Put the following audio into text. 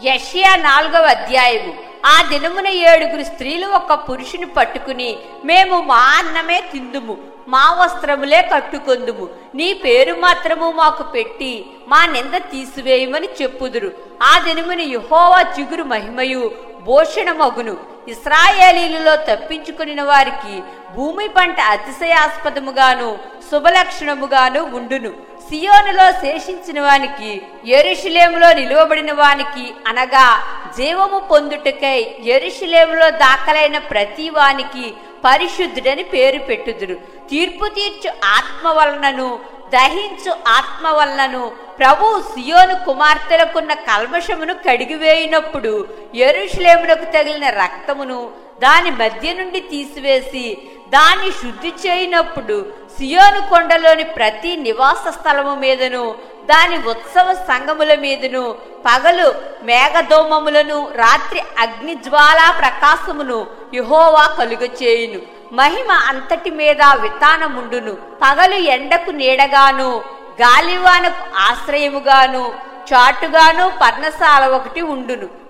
యష్యా నాలుగవ అధ్యాయము ఆ దినమున ఏడుగురు స్త్రీలు ఒక పురుషుని పట్టుకుని మేము మా అన్నమే తిందుము మా వస్త్రములే కట్టుకొందుము నీ పేరు మాత్రము మాకు పెట్టి మా నింద తీసివేయమని చెప్పుదురు ఆ దినమున యెహోవా చిగురు మహిమయు భూషణమగును ఇస్రాయేలీలలో తప్పించుకుని వారికి భూమి పంట అతిశయాస్పదముగాను శుభలక్షణముగాను ఉండును సియోనులో శేషించిన వానికి ఎరుషులేములో నిలువబడిన వానికి అనగా జీవము పొందుటకై ఎరుషులేములో దాఖలైన ప్రతి వానికి పరిశుద్ధుడని పేరు పెట్టుదురు తీర్పు తీర్చు ఆత్మ వలనను దహించు ఆత్మ వలనను ప్రభు సియోను కుమార్తెలకున్న కల్మషమును కడిగివేయినప్పుడు ఎరుషులేమునకు తగిలిన రక్తమును దాని మధ్య నుండి తీసివేసి దాన్ని శుద్ధి చేయనప్పుడు సియోను కొండలోని ప్రతి నివాస స్థలము మీదను దాని ఉత్సవ సంగముల మీదను పగలు మేఘదోమములను రాత్రి అగ్నిజ్వాలా ప్రకాశమును యహోవా కలుగచేయును మహిమ అంతటి మీద వితానముండును పగలు ఎండకు నీడగాను గాలివానకు ఆశ్రయముగాను చాటుగాను పర్ణశాల ఒకటి ఉండును